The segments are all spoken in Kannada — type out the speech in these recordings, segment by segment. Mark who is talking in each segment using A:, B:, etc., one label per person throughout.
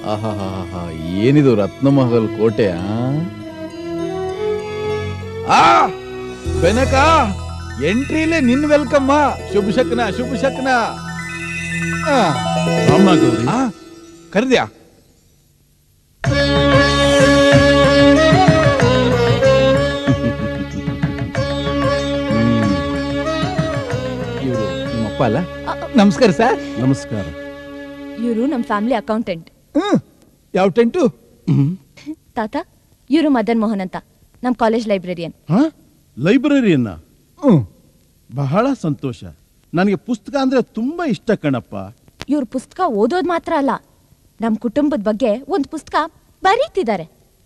A: ಆಹಾಹಾಹಾ, ಏನಿದು ರತ್ನಮಹಲ್ ಕೋಟೆ ಆ? ಆ ಬೆನಕ ಎಂಟ್ರಿಲೇ ನಿನ್ ವೆಲ್ಕಮ್ಮ ಶುಭ ಶಕ್ನ ಶುಭ ಶಕ್ನ ಆ,
B: ರಾಮಣ್ಣ ಗೌರಿ
A: ಆ, ಕರೆದ್ಯಾ ಇವರು ನಿಮ್ಮಪ್ಪ ಅಲ್ಲ ನಮಸ್ಕಾರ ಸರ್
B: ನಮಸ್ಕಾರ
C: ಇವರು ನಮ್ಮ ಫ್ಯಾಮಿಲಿ ಅಕೌಂಟೆಂಟ್
A: ಹ್ಮ್ ಯಾವ ಟೆಂಟು
C: ತಾತ ಇವರು ಮದನ್ ಮೋಹನ್ ಅಂತ ನಮ್ಮ ಕಾಲೇಜ್ ಲೈಬ್ರರಿಯನ್
B: ಹಾ ಲೈಬ್ರರಿಯನ್ನ
A: ಹ್ಮ್
B: ಬಹಳ ಸಂತೋಷ ನನಗೆ ಪುಸ್ತಕ ಅಂದ್ರೆ ತುಂಬಾ ಇಷ್ಟ ಕಣಪ್ಪ
C: ಇವ್ರ ಪುಸ್ತಕ ಓದೋದ್ ಮಾತ್ರ ಅಲ್ಲ ನಮ್ಮ ಕುಟುಂಬದ ಬಗ್ಗೆ ಒಂದು ಪುಸ್ತಕ ಬರೀತಿದ್ದಾರೆ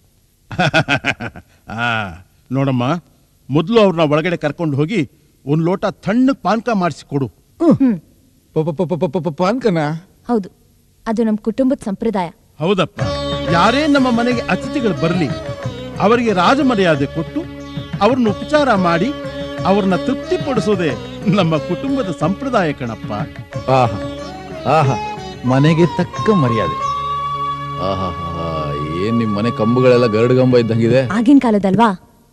B: ಆ ನೋಡಮ್ಮ ಮೊದಲು ಅವ್ರನ್ನ ಒಳಗಡೆ ಕರ್ಕೊಂಡು ಹೋಗಿ ಒಂದ್ ಲೋಟ ತಣ್ಣಗ್ ಪಾನಕ ಮಾಡಿಸಿ ಕೊಡು
C: ಹ್ಮ್
A: ಪ- ಪ- ಪ- ಪ- ಪ- ಪ- ಪಾನ್ಕನ
C: ಹೌದು ಅದು ನಮ್ಮ ಕುಟುಂಬದ ಸಂಪ್ರದಾಯ
B: ಹೌದಪ್ಪ ಯಾರೇ ನಮ್ಮ ಮನೆಗೆ ಅತಿಥಿಗಳು ಬರಲಿ ಅವರಿಗೆ ರಾಜಮರ್ಯಾದೆ ಕೊಟ್ಟು ಅವ್ರನ್ನ ಉಪಚಾರ ಮಾಡಿ ಅವ್ರನ್ನ ತೃಪ್ತಿಪಡಿಸೋದೇ ನಮ್ಮ ಕುಟುಂಬದ ಸಂಪ್ರದಾಯ ಕಣಪ್ಪ
A: ಆಹಾ ಆಹಾ ಮನೆಗೆ ತಕ್ಕ ಮರ್ಯಾದೆ ಆಹಾ ಏನ್ ನಿಮ್ ಮನೆ ಕಂಬಗಳೆಲ್ಲ ಗರುಡ್ಗಂಬ ಇದ್ದಂಗಿದೆ
C: ಆಗಿನ ಕಾಲದಲ್ವಾ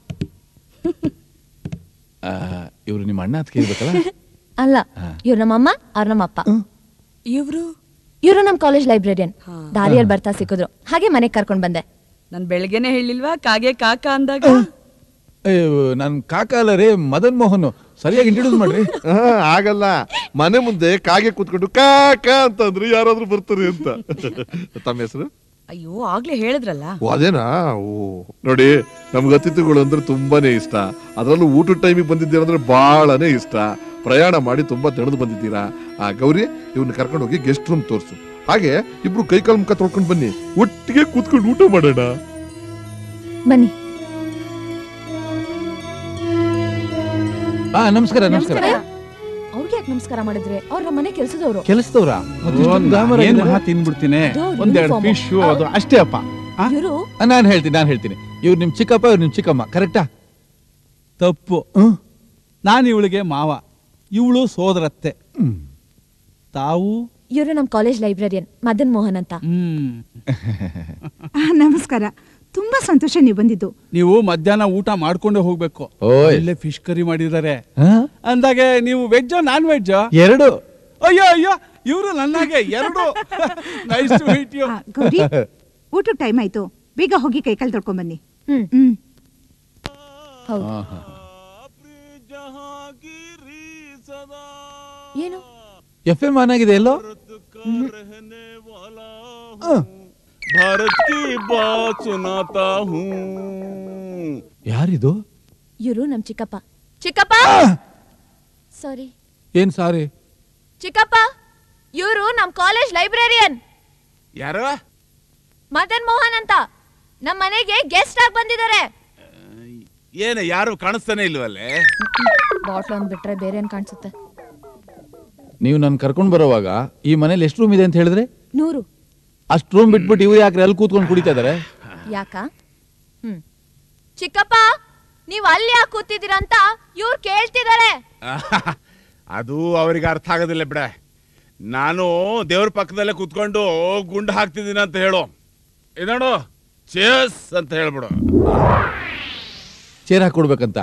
A: ಇವ್ರು ನಿಮ್ಮ ಅಣ್ಣ ಅದಕ್ಕೆ ಇರ್ಬೇಕಲ್ಲ
C: ಅಲ್ಲ
A: ಹಾ.
C: ಇವ್ರು ನಮ್ಮಮ್ಮ ಅವ್ರ ನಮ್ಮಪ್ಪ
D: ಇವ್ರು
C: ಇವರು ನಮ್ಮ ಕಾಲೇಜ್ ಲೈಬ್ರರಿಯನ್ ದಾರಿಯಲ್ಲಿ ಬರ್ತಾ ಸಿಕ್ಕಿದ್ರು ಹಾಗೆ ಮನೆಗೆ ಕರ್ಕೊಂಡ್ ಬಂದೆ
D: ನನ್ ಬೆಳಗ್ಗೆನೆ ಹೇಳಿಲ್ವಾ ಕಾಗೆ ಕಾಕ ಅಂದಾಗ
A: ಅಯ್ಯೋ, ನನ್ ಕಾಕ ಅಲ್ಲ ರೇ ಮದನ್ ಮೋಹನ್ ಸರಿಯಾಗಿ ಇಂಟ್ರೊಡ್ಯೂಸ್ ಮಾಡ್ರಿ
E: ಆ, ಆಗಲ್ಲ ಮನೆ ಮುಂದೆ ಕಾಗೆ ಕೂತ್ಕೊಂಡು ಕಾ ಕಾ ಅಂತಂದ್ರೆ ಯಾರಾದ್ರೂ ಬರ್ತಾರೆ ಅಂತ ತಮ್ಮ ಹೆಸರು
D: ಅಯ್ಯೋ ಆಗ್ಲೇ ಹೇಳಿದ್ರಲ್ಲ
E: ಓ ಅದೇನಾ ಓ ನೋಡಿ ನಮ್ಗೆ ಅತಿಥಿಗಳು ಅಂದ್ರೆ ತುಂಬಾನೇ ಇಷ್ಟ ಅದರಲ್ಲೂ ಊಟದ ಟೈಮಿಗೆ ಬಂದಿದ್ದೀರಾ ಅಂದ್ರೆ ಬಹಳನೇ ಇಷ್ಟ ಪ್ರಯಾಣ ಮಾಡಿ ತುಂಬಾ ತೆಗೆದು ಬಂದಿದ್ದೀರಾ ಆ ಗೌರಿ ಇವ್ನ ಕರ್ಕೊಂಡು ಹೋಗಿ ಗೆಸ್ಟ್ ರೂಮ್ ತೋರಿಸು ಹಾಗೆ ಇಬ್ರು ಕೈ ಕಾಲು ಮುಖ ತೊಳ್ಕೊಂಡು ಬನ್ನಿ ಒಟ್ಟಿಗೆ ಕೂತ್ಕೊಂಡು ಊಟ ಮಾಡೋಣ
C: ಬನ್ನಿ
A: ಹಾ ನಮಸ್ಕಾರ ನಮಸ್ಕಾರ
C: ಅವ್ರಿಗೆ ಯಾಕೆ ನಮಸ್ಕಾರ ಮಾಡಿದ್ರೆ ಅವ್ರ ನಮ್ಮ ಮನೆ ಕೆಲ್ಸದವ್ರು
A: ಕೆಲಸದವ್ರ
F: ಏನ್ ಮಹಾ ತಿನ್ಬಿಡ್ತೀನಿ
C: ಅದು ಅವ್ರ
F: ಒಂದೆರಡು
C: uniform.
F: ಫಿಶ್ ಅದು ಅಷ್ಟೇ ಅಪ್ಪ ಆ?
C: ಇವರು
A: ನಾನು ಹೇಳ್ತೀನಿ ನಾನು ಹೇಳ್ತೀನಿ ಇವ್ರು ನಿಮ್ ಚಿಕ್ಕಪ್ಪ ಇವ್ರು ನಿಮ್ ಚಿಕ್ಕಮ್ಮ ಕರೆಕ್ಟಾ
F: ತಪ್ಪು ನಾನು ಇವಳಿಗೆ ಮಾವ ಇವಳು ಸೋದರತ್ತೆ ತಾವು
C: ಇವರು ನಮ್ಮ ಕಾಲೇಜ್ ಲೈಬ್ರರಿಯನ್ ಮದನ್ ಮೋಹನ್ ಅಂತ
F: ಹ್ಮ್
G: ಆ, ನಮಸ್ಕಾರ ತುಂಬಾ ಸಂತೋಷ ನೀವು ಬಂದಿದ್ದು
F: ನೀವು ಮಧ್ಯಾಹ್ನ ಊಟ ಮಾಡ್ಕೊಂಡೇ ಹೋಗ್ಬೇಕು
A: ಓಯ್.
F: ಇಲ್ಲೇ ಫಿಶ್ ಕರಿ ಮಾಡಿದ್ದಾರೆ
A: ಹಾ?
F: ಅಂದಾಗೆ ನೀವು ವೆಜ್ ನಾನ್ ವೆಜ್
A: ಎರಡು
F: ಅಯ್ಯೋ ಅಯ್ಯೋ ಇವರು ನನ್ನಾಗೆ ಎರಡು ನೈಸ್ ಟು ಮೀಟ್ ಯು
G: ಆ, ಗೌರಿ ಊಟಕ್ಕೆ ಟೈಮ್ ಆಯ್ತು ಬೇಗ ಹೋಗಿ ಕೈಕಾಲು ತೊಳ್ಕೊಂಡ್ ಬನ್ನಿ
C: ಹ್ಮ್
G: ಹ್ಮ್
C: ಹೌದು ಏನು
A: ಎಫ್ ಎಂ ಆನ್ ಆಗಿದೆ ಎಲ್ಲೋ
H: भारत की बात सुनाता हूँ
A: ಯಾರಿದು
C: ಇವರು ನಮ್ ಚಿಕ್ಕಪ್ಪ ಚಿಕ್ಕಪ್ಪ ಸಾರಿ
A: ಏನ್ ಸಾರಿ
C: ಚಿಕ್ಕಪ್ಪ ಇವರು ನಮ್ ಕಾಲೇಜ್ ಲೈಬ್ರರಿಯನ್
H: ಯಾರು
C: ಮದನ್ ಮೋಹನ್ ಅಂತ ನಮ್ ಮನೆಗೆ ಗೆಸ್ಟ್ ಆಗಿ ಬಂದಿದ್ದಾರೆ
H: ಏನು ಯಾರು ಕಾಣಿಸ್ತಾನೆ ಇಲ್ವಲ್ಲೇ
C: ಬಾಟ್ಲ್ ಒಂದ್ ಬಿಟ್ರೆ ಬೇರೆ ಏನ್ ಕಾಣಿಸುತ್ತೆ
A: ನೀವು ನನ್ ಕರ್ಕೊಂಡ್ ಬರೋವಾಗ ಈ ಮನೇಲಿ ಎಷ್ಟು ರೂಮ್ ಇದೆ ಅಂತ ಹೇಳಿದ್ರೆ
C: ನೂರು
A: ಅಷ್ಟು ರೂಮ್ ಬಿಟ್ಬಿಟ್ಟು ಇವ್ರು ಯಾಕ್ರೆ ಅಲ್ಲಿ ಕೂತ್ಕೊಂಡು ಕುಡಿತಾ ಇದಾರೆ
C: ಯಾಕ ಹ್ಮ್ ಚಿಕ್ಕಪ್ಪ ನೀವ್ ಅಲ್ಲಿ ಯಾಕೆ ಕೂತಿದ್ದೀರಾ ಅಂತ ಇವ್ರು ಕೇಳ್ತಿದ್ದಾರೆ
H: ಅದು ಅವರಿಗೆ ಅರ್ಥ ಆಗೋದಿಲ್ಲ ಬಿಡ ನಾನು ದೇವ್ರ ಪಕ್ಕದಲ್ಲೇ ಕುತ್ಕೊಂಡು ಗುಂಡು ಹಾಕ್ತಿದ್ದೀನಿ ಅಂತ ಹೇಳು ಇದೋಡು ಚೇಸ್ ಅಂತ ಹೇಳ್ಬಿಡು
A: ಚೇರ್ ಹಾಕೊಡ್ಬೇಕಂತ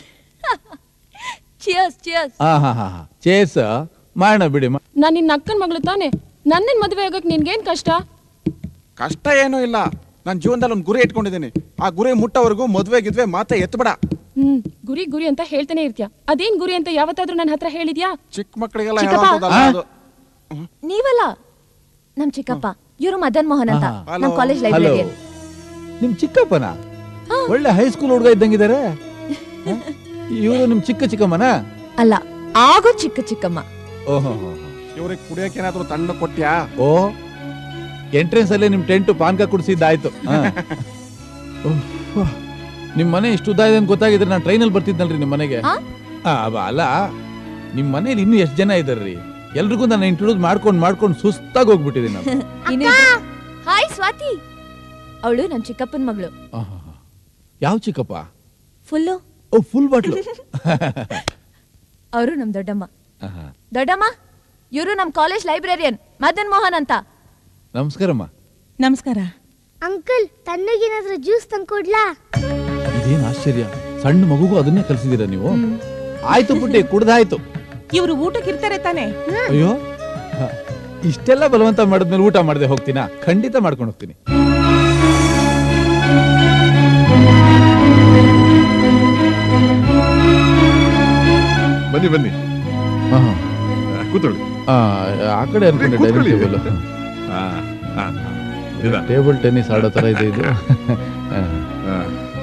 C: ಚಿಯರ್ಸ್ ಚಿಯರ್ಸ್
A: ಹಾ ಹಾ ಹಾ ಹಾ ಚೇಸ್ ಮಾಡೋಣ ಬಿಡಿ ಮಾ-
I: ನಾನ್ ನಿನ್ನ ಅಕ್ಕನ ಮಗಳು ತಾನೆ ನನ್ನನ್ ಮದುವೆ ಆಗಕ್ ನಿನ್ಗೇನ್ ಕಷ್ಟ
J: ಕಷ್ಟ ಏನೂ ಇಲ್ಲ ನನ್ನ ಜೀವನದಲ್ಲಿ ಒಂದು ಗುರಿ ಇಟ್ಕೊಂಡಿದ್ದೀನಿ ಆ ಗುರಿ ಮುಟ್ಟೋವರೆಗೂ ಮದುವೆ ಗಿದ್ವೆ ಮಾತೆ ಎತ್ಬೇಡ
I: ಹ್ಮ್ ಗುರಿ ಗುರಿ ಅಂತ ಹೇಳ್ತಾನೆ ಇರ್ತೀಯ ಅದೇನ್ ಗುರಿ ಅಂತ ಯಾವತ್ತಾದ್ರೂ ನನ್ನ ಹತ್ರ ಹೇಳಿದ್ಯಾ
J: ಚಿಕ್ಕ ಮಕ್ಕಳಿಗೆಲ್ಲ
C: ಚಿಕ್ಕಪ್ಪ.
J: ಹೇಳೋದಲ್ಲ ಅದು
C: ನೀವಲ್ಲ ನಮ್ ಚಿಕ್ಕಪ್ಪ ಇವರು ಮದನ್ ಮೋಹನ್ ಅಂತ
A: ಹಾ.
C: ನಮ್ ಕಾಲೇಜ್
A: ಹಲೋ
C: ಲೈಬ್ರರಿಯನ್
A: ನಿಮ್ ಚಿಕ್ಕಪ್ಪನ ಒಳ್ಳೆ ಹೈಸ್ಕೂಲ್ ಹುಡುಗ ಇದ್ದಂಗಿದ್ದಾರೆ ಇವರು ನಿಮ್ ಚಿಕ್ಕ ಚಿಕ್ಕಮ್ಮನ
C: ಅಲ್ಲ ಆಗೋ ಚಿಕ್ಕ ಚಿಕ್ಕಮ್ಮ
A: ಓಹೋ
J: ಇವ್ರಿಗೆ ಕುಡಿಯಕ್ಕೆ ಏನಾದ್ರು ತಣ್ಣ ಕೊಟ್ಯಾ
A: ಓ ಎಂಟ್ರೆನ್ಸ್ ಅಲ್ಲೇ ನಿಮ್ ಟೆಂಟ್ ಪಾನ್ಕ ಕುಡಿಸಿದ್ದಾಯ್ತು ನಿಮ್ ಮನೆ ಇಷ್ಟು ಉದ್ದ ಇದೆ ಅಂತ ಗೊತ್ತಾಗಿದ್ರೆ ನಾನು ಟ್ರೈನಲ್ಲಿ ಬರ್ತಿದ್ನಲ್ರಿ ನಿಮ್ ಮನೆಗೆ
C: ಆ?
A: ಆ, ಅವ- ಅಲ್ಲ ನಿಮ್ ಮನೇಲಿ ಇನ್ನೂ ಎಷ್ಟು ಜನ ಇದಾರ್ರಿ ಎಲ್ರಿಗೂ ನಾನು ಇಂಟ್ರೊಡ್ಯೂಸ್ ಮಾಡ್ಕೊಂಡು ಮಾಡ್ಕೊಂಡು ಸುಸ್ತಾಗಿ ಹೋಗ್ಬಿಟ್ಟಿದ್ದೀನಿ ನಾನು
C: ಹಾಯ್ ಸ್ವಾತಿ ಅವಳು ನಮ್ ಚಿಕ್ಕಪ್ಪನ ಮಗಳು
A: ಆಹಾಹಾ. ಯಾವ ಚಿಕ್ಕಪ್ಪ
C: ಫುಲ್ಲು
A: ಓ ಫುಲ್ ಬಾಟ್ಲು
C: ಅವರು ನಮ್ ದೊಡ್ಡಮ್ಮ ದೊಡ್ಡಮ್ಮ ಇವರು ನಮ್ ಕಾಲೇಜ್ ಲೈಬ್ರರಿಯನ್ ಮದನ್ ಮೋಹನ್ ಅಂತ
A: ನಮಸ್ಕಾರಮ್ಮ
D: ನಮಸ್ಕಾರ
K: ಅಂಕಲ್ ತಣ್ಣಗೇನಾದ್ರೂ ಜ್ಯೂಸ್ ತಂದ್ಕೊಡ್ಲಾ
A: ಇದೇನ್ ಆಶ್ಚರ್ಯ ಸಣ್ಣ ಮಗುಗೂ ಅದನ್ನೇ ಕಲ್ಸಿದೀರ ನೀವು ಆಯ್ತು ಪುಟ್ಟಿ ಕುಡ್ದಾಯ್ತು
D: ಇವರು ಊಟಕ್ಕೆ ಇರ್ತಾರೆ ತಾನೆ
A: ಅಯ್ಯೋ ಹ, ಇಷ್ಟೆಲ್ಲ ಬಲವಂತ ಮಾಡಿದ್ಮೇಲೆ ಊಟ ಮಾಡದೆ ಹೋಗ್ತೀನಾ ಖಂಡಿತ ಮಾಡ್ಕೊಂಡು ಹೋಗ್ತೀನಿ
E: ಬನ್ನಿ ಬನ್ನಿ
A: ಹಾ, ಹಾ.
E: ಆ, ಕೂತ್ಕೊಳ್ಳಿ
A: ಆ, ಆ ಕಡೆ ಅನ್ಕೊಂಡೆ ಡೈನಿಂಗ್
E: ಕೂತ್ಕೊಳ್ಳಿ.
A: ಟೇಬಲ್
E: ಆ, ಆ, ಇದ.
A: ಟೇಬಲ್ ಟೆನ್ನಿಸ್ ಆಡೋ ತರ ಇದೆ ಇದು ಆ.
E: ಆ,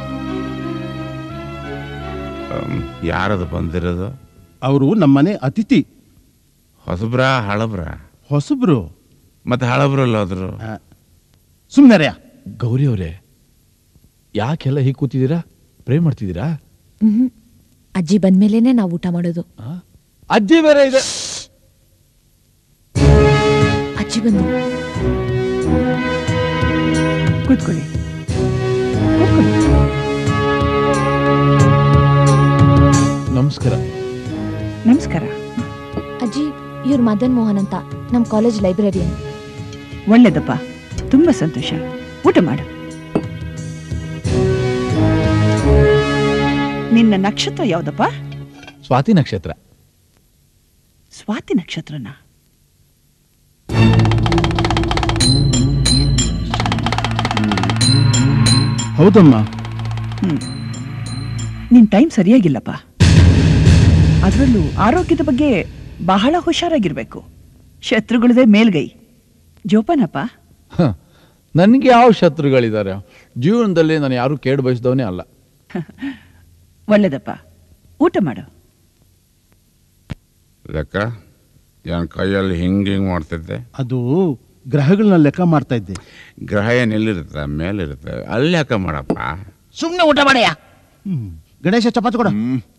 H: ಯಾರದು ಬಂದಿರೋದು
B: ಅವರು ನಮ್ಮನೆ ಅತಿಥಿ
H: ಹೊಸಬ್ರ ಹಳಬ್ರ
B: ಹೊಸಬ್ರು
H: ಮತ್ತೆ ಹಳಬ್ರಲ್ಲ ಅದ್ರು
B: ಸುಮ್ನೆರೆಯ
A: ಗೌರಿ ಅವರೇ ಯಾಕೆಲ್ಲ ಹೀಗೆ ಕೂತಿದ್ದೀರಾ ಪ್ರೇ ಮಾಡ್ತಿದ್ದೀರಾ
C: ಅಜ್ಜಿ ಬಂದ್ಮೇಲೆನೆ ನಾವು ಊಟ ಮಾಡೋದು
A: ಅಜ್ಜಿ ಬೇರೆ ಇದೆ
C: ಅಜ್ಜಿ ಬಂದು
G: ಕೂತ್ಕೊಳ್ಳಿ
A: ನಮಸ್ಕಾರ
G: ನಮಸ್ಕಾರ
C: ಅಜ್ಜಿ ಇವ್ರು ಮದನ್ ಮೋಹನ್ ಅಂತ ನಮ್ ಕಾಲೇಜ್ ಲೈಬ್ರರಿಯನ್
G: ಒಳ್ಳೇದಪ್ಪ ತುಂಬಾ ಸಂತೋಷ ಊಟ ಮಾಡು ನಿನ್ನ ನಕ್ಷತ್ರ ಯಾವ್ದಪ್ಪ
A: ಸ್ವಾತಿ ನಕ್ಷತ್ರ
G: ಸ್ವಾತಿ ನಕ್ಷತ್ರನ
B: ಹೌದಮ್ಮ
G: ಹ್ಮ್ ನಿನ್ ಟೈಮ್ ಸರಿಯಾಗಿಲ್ಲಪ್ಪ ಅದರಲ್ಲೂ ಆರೋಗ್ಯದ ಬಗ್ಗೆ ಬಹಳ ಹುಷಾರಾಗಿರ್ಬೇಕು ಶತ್ರುಗಳದೇ ಮೇಲ್ಗೈ ಜೋಪಾನಪ್ಪ
A: ನನಗೆ ಯಾವ ಶತ್ರುಗಳಿದ್ದಾರೆ ಜೀವನದಲ್ಲಿ ನಾನು ಯಾರು ಕೇಡು ಬಯಸಿದವನೇ ಅಲ್ಲ
G: ಒಳ್ಳೇದಪ್ಪ ಊಟ ಮಾಡು
H: ಲೆಕ್ಕ ಏನ್ ಕೈಯಲ್ಲಿ ಹಿಂಗ್ ಹಿಂಗ್ ಮಾಡ್ತಿದ್ದೆ
B: ಅದು ಗ್ರಹಗಳನ್ನ ಲೆಕ್ಕ ಮಾಡ್ತಾ ಇದ್ದೆ
H: ಗ್ರಹ ಏನ್ ಎಲ್ಲಿರುತ್ತೆ ಮೇಲಿರುತ್ತೆ ಅಲ್ಲಿ ಯಾಕ ಮಾಡಪ್ಪ
B: ಸುಮ್ನೆ ಊಟ ಮಾಡಯ್ಯ ಗಣೇಶ ಚಪಾತಿ ಕೊಡ
H: ಹ್ಮ್